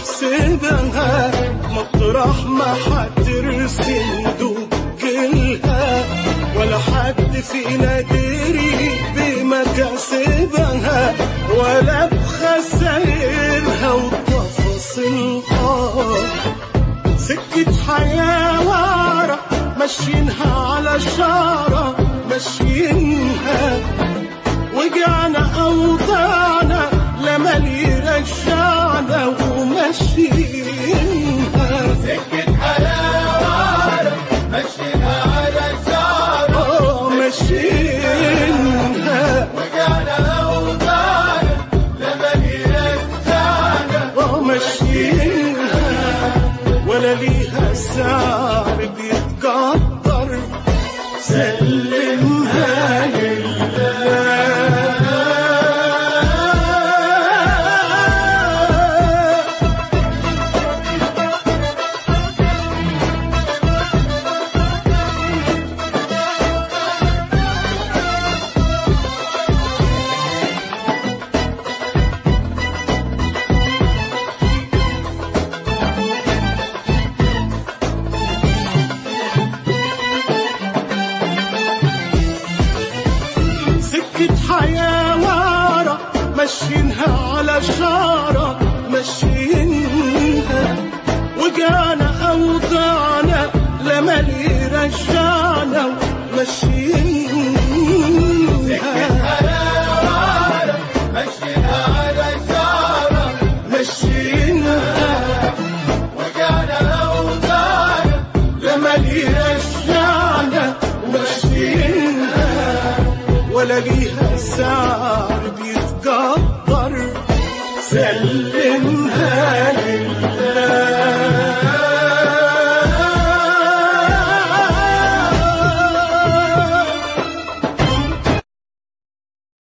تحسبها مطرح ما حترسم دوكلها ولا حد فينا دري بمكاسبها ولا بخسائرها وتفاصيلها سكة حياة ورا ماشيينها على شارة ماشيينها وجعنا أوضاعنا لمن يرجعنا وماشيينها سكة حلاوة مشينا على الشارع آه، ماشيينها وجعنا أوطانا لمن يرجعنا آه، ماشيينها ولا ليها سعر بيتقدر سلمها لله سكة حياة ورا ماشيينها على شارة ماشيينها وجعنا أوضاعنا لمن يرجعنا ماشيينها حلاوة مشينا على الشارع ماشيينها وجعنا أوطانا لمن يرجعنا ماشيينها ولا ليها سعر بيتقدر سلم